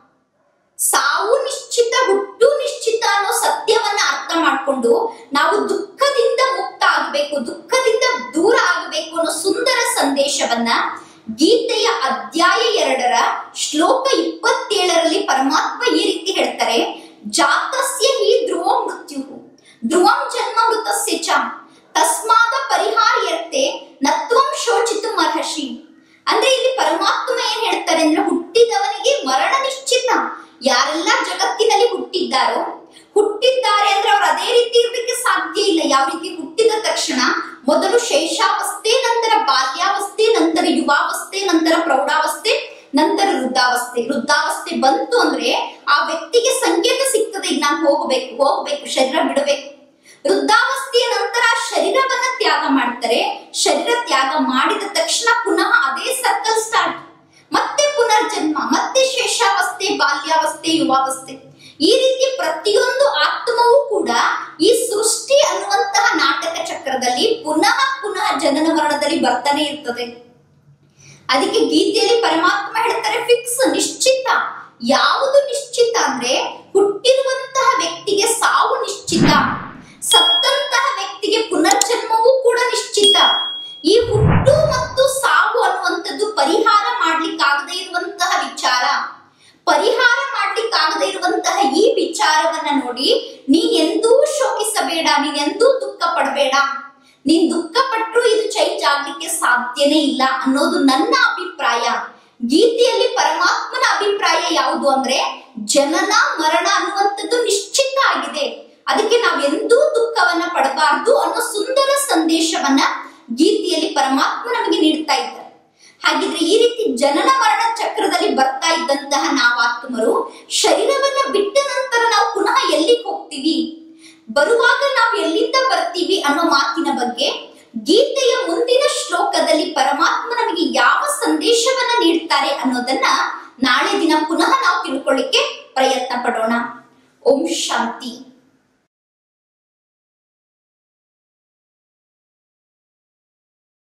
ಸಾವು ನಿಶ್ಚಿತ ಹುಟ್ಟು ನಿಶ್ಚಿತ ಅನ್ನೋ ಸತ್ಯವನ್ನ ಅರ್ಥ ಮಾಡ್ಕೊಂಡು ನಾವು ದುಃಖದಿಂದ ಮುಕ್ತ ಆಗಬೇಕು ದುಃಖದಿಂದ ದೂರ ಆಗಬೇಕು ಅನ್ನೋ ಸುಂದರ ಸಂದೇಶವನ್ನ ಗೀತೆಯ ಅಧ್ಯಾಯ ಎರಡರ ಶ್ಲೋಕ ಇಪ್ಪತ್ತೇಳರಲ್ಲಿ ಪರಮಾತ್ಮ ಈ ರೀತಿ ಹೇಳ್ತಾರೆ ಜಾತಸ್ಯ ಹಿ ಧ್ರುವಂ ಮೃತ್ಯು ಧ್ರುವಂ ಜನ್ಮ ಮೃತಸ್ಯ ಚ ತಸ್ಮಾದ ಪರಿಹಾರ್ಯರ್ತೆ ನತ್ವಂ ಶೋಚಿತು ಅರ್ಹಸಿ ಅಂದ್ರೆ ಇಲ್ಲಿ ಪರಮಾತ್ಮ ಏನ್ ಹೇಳ್ತಾರೆ ಅಂದ್ರೆ ಹುಟ್ಟಿದವನಿಗೆ ಮರಣ ನಿಶ್ಚಿತ ಯಾರೆಲ್ಲ ಜಗತ್ತಿನಲ್ಲಿ ಹುಟ್ಟಿದ್ದಾರೋ ಹುಟ್ಟಿದ್ದಾರೆ ಅಂದ್ರೆ ಅವ್ರು ಅದೇ ರೀತಿ ಇರ್ಲಿಕ್ಕೆ ಸಾಧ್ಯ ಇಲ್ಲ ಯಾವ ರೀತಿ ಹುಟ್ಟಿದ ತಕ್ಷಣ ಮೊದಲು ಶೈಶಾವಸ್ಥೆ ನಂತರ ಬಾಲ್ಯಾವಸ್ಥೆ ನಂತರ ಯುವಾವಸ್ಥೆ ನಂತರ ಪ್ರೌಢಾವಸ್ಥೆ ನಂತರ ವೃದ್ಧಾವಸ್ಥೆ ವೃದ್ಧಾವಸ್ಥೆ ಬಂತು ಅಂದ್ರೆ ಆ ವ್ಯಕ್ತಿಗೆ ಸಂಕೇತ ಸಿಗ್ತದೆ ಈಗ ನಾನು ಹೋಗ್ಬೇಕು ಹೋಗ್ಬೇಕು ಶರೀರ ಬಿಡಬೇಕು ವೃದ್ಧಾವಸ್ಥೆಯ ನಂತರ ಆ ಶರೀರವನ್ನ ತ್ಯಾಗ ಮಾಡ್ತಾರೆ ಶರೀರ ತ್ಯಾಗ ಮಾಡಿದ ತಕ್ಷಣ ಪುನಃ ಅದೇ ಸರ್ಕಲ್ ಸ್ಟಾರ್ಟ್ ಮತ್ತೆ ಪುನರ್ಜನ್ಮ ಮತ್ತೆ ಶೇಷಾವಸ್ಥೆ ಬಾಲ್ಯಾವಸ್ಥೆ ಯುವಾವಸ್ಥೆ ಈ ರೀತಿ ಪ್ರತಿಯೊಂದು ಆತ್ಮವೂ ಕೂಡ ಈ ಸೃಷ್ಟಿ ಅನ್ನುವಂತಹ ನಾಟಕ ಚಕ್ರದಲ್ಲಿ ಪುನಃ ಪುನಃ ಜನನ ಮರಣದಲ್ಲಿ ಬರ್ತಾನೆ ಇರ್ತದೆ ಅದಕ್ಕೆ ಗೀತೆಯಲ್ಲಿ ಪರಮಾತ್ಮ ಹೇಳ್ತಾರೆ ಫಿಕ್ಸ್ ನಿಶ್ಚಿತ ಯಾವುದು ನಿಶ್ಚಿತ ಅಂದ್ರೆ ಹುಟ್ಟಿರುವಂತಹ ವ್ಯಕ್ತಿಗೆ ಸಾವು ನಿಶ್ಚಿತ ಸತ್ತಂತಹ ವ್ಯಕ್ತಿಗೆ ಪುನರ್ಜನ್ಮವೂ ಕೂಡ ನಿಶ್ಚಿತ ಈ ಹುಟ್ಟು ಮತ್ತು ಸಾವು ಅನ್ನುವಂಥದ್ದು ವಿಚಾರವನ್ನ ನೋಡಿ ನೀನ್ ಎಂದೂ ಶೋಕಿಸಬೇಡ ನೀನ್ ಎಂದೂ ದುಃಖ ಪಡಬೇಡ ನೀನ್ ದುಃಖ ಪಟ್ಟರು ಇದು ಚೇಂಜ್ ಆಗ್ಲಿಕ್ಕೆ ಸಾಧ್ಯನೇ ಇಲ್ಲ ಅನ್ನೋದು ನನ್ನ ಅಭಿಪ್ರಾಯ ಗೀತೆಯಲ್ಲಿ ಪರಮಾತ್ಮನ ಅಭಿಪ್ರಾಯ ಯಾವುದು ಅಂದ್ರೆ ಜನನ ಮರಣ ಅನ್ನುವಂಥದ್ದು ನಿಶ್ಚಿತ ಆಗಿದೆ ಅದಕ್ಕೆ ನಾವೆಂದೂ ದುಃಖವನ್ನ ಪಡಬಾರ್ದು ಅನ್ನೋ ಸುಂದರ ಸಂದೇಶವನ್ನ ಗೀತೆಯಲ್ಲಿ ಪರಮಾತ್ಮ ನಮಗೆ ನೀಡ್ತಾ ಇದ್ದಾರೆ ಹಾಗಿದ್ರೆ ಈ ರೀತಿ ಜನನ ಮರಣ ಚಕ್ರದಲ್ಲಿ ಬರ್ತಾ ಇದ್ದಂತಹ ನಾವಾತ್ಮರು ಶರೀರವನ್ನ ಬಿಟ್ಟ ನಂತರ ನಾವು ಪುನಃ ಎಲ್ಲಿಗೆ ಹೋಗ್ತೀವಿ ಬರುವಾಗ ನಾವು ಎಲ್ಲಿಂದ ಬರ್ತೀವಿ ಅನ್ನೋ ಮಾತಿನ ಬಗ್ಗೆ ಗೀತೆಯ ಮುಂದಿನ ಶ್ಲೋಕದಲ್ಲಿ ಪರಮಾತ್ಮ ನಮಗೆ ಯಾವ ಸಂದೇಶವನ್ನ ನೀಡ್ತಾರೆ ಅನ್ನೋದನ್ನ ನಾಳೆ ದಿನ ಪುನಃ ನಾವು ತಿಳ್ಕೊಳ್ಳಿಕ್ಕೆ ಪ್ರಯತ್ನ ಪಡೋಣ ಓಂ ಶಾಂತಿ